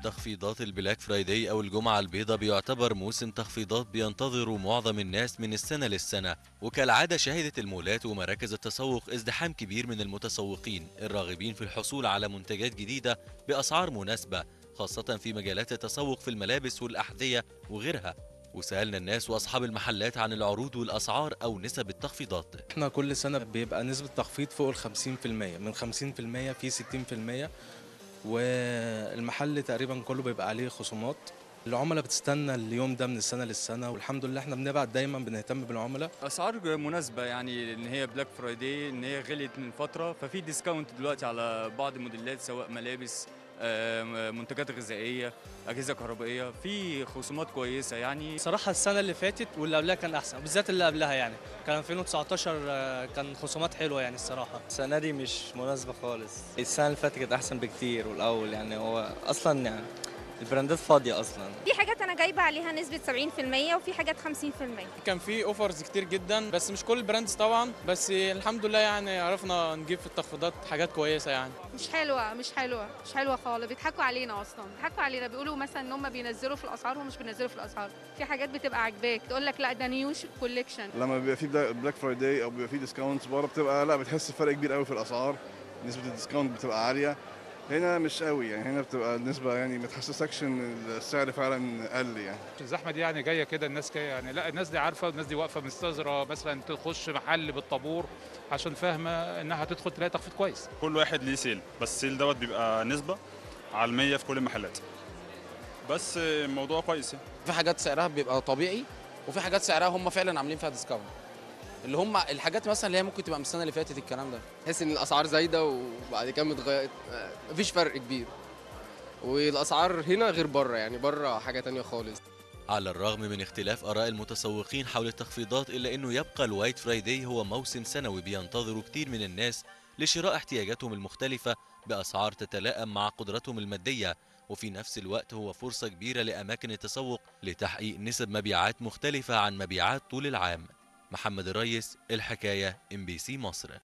تخفيضات البلاك فرايداي أو الجمعة البيضاء بيعتبر موسم تخفيضات بينتظره معظم الناس من السنة للسنة وكالعادة شهدت المولات ومراكز التسوق ازدحام كبير من المتسوقين الراغبين في الحصول على منتجات جديدة بأسعار مناسبة خاصة في مجالات التسوق في الملابس والأحذية وغيرها وسألنا الناس وأصحاب المحلات عن العروض والأسعار أو نسب التخفيضات احنا كل سنة بيبقى نسبة تخفيض فوق ال 50% من 50% في 60% والمحل تقريبا كله بيبقى عليه خصومات العملاء بتستنى اليوم ده من السنة للسنة والحمد لله احنا بنبعت دايما بنهتم بالعملاء اسعار مناسبه يعني ان هي بلاك فرايداي ان هي غليت من فتره ففي ديسكاونت دلوقتي على بعض الموديلات سواء ملابس آه، منتجات غذائيه اجهزه كهربائيه في خصومات كويسه يعني صراحة السنة اللي فاتت واللي قبلها كان أحسن بالذات اللي قبلها يعني كان 2019 آه، كان خصومات حلوة يعني الصراحة السنة دي مش مناسبة خالص السنة اللي فاتت كانت أحسن بكتير والأول يعني هو أصلا يعني البراندات فاضية أصلا في حاجات انا جايبه عليها نسبه 70% وفي حاجات 50% كان في اوفرز كتير جدا بس مش كل البراندز طبعا بس الحمد لله يعني عرفنا نجيب في التخفيضات حاجات كويسه يعني مش حلوه مش حلوه مش حلوه خالص بيضحكوا علينا اصلا بيضحكوا علينا بيقولوا مثلا ان هم بينزلوا في الاسعار وهم مش بينزلوا في الاسعار في حاجات بتبقى عاجباك تقول لك لا ده نيو كوليكشن لما بيبقى في بلاك فرايداي او بيبقى في ديسكاونتس بره بتبقى لا بتحس فرق كبير قوي في الاسعار نسبه الديسكاونت بتبقى عاليه هنا مش قوي يعني هنا بتبقى النسبه يعني ما تحسسكش ان السعر فعلا قل يعني الزحمه دي يعني جايه كده الناس جايه يعني لا الناس دي عارفه والناس دي واقفه مستظره مثلا تخش محل بالطابور عشان فاهمه انها هتدخل تلاقي تخفيض كويس كل واحد ليه سيل بس السيل دوت بيبقى نسبة على المية في كل المحلات بس الموضوع كويس يعني. في حاجات سعرها بيبقى طبيعي وفي حاجات سعرها هم فعلا عاملين فيها ديسكاونت اللي هم الحاجات مثلا اللي هي ممكن تبقى من السنه اللي فاتت الكلام ده تحس ان الاسعار زايده وبعد كده متغير مفيش فرق كبير والاسعار هنا غير بره يعني بره حاجه تانية خالص على الرغم من اختلاف آراء المتسوقين حول التخفيضات إلا أنه يبقى الوايت فرايداي هو موسم سنوي بينتظره كتير من الناس لشراء احتياجاتهم المختلفة بأسعار تتلائم مع قدرتهم المادية وفي نفس الوقت هو فرصة كبيرة لأماكن التسوق لتحقيق نسب مبيعات مختلفة عن مبيعات طول العام محمد الريس الحكاية ام بي سي مصر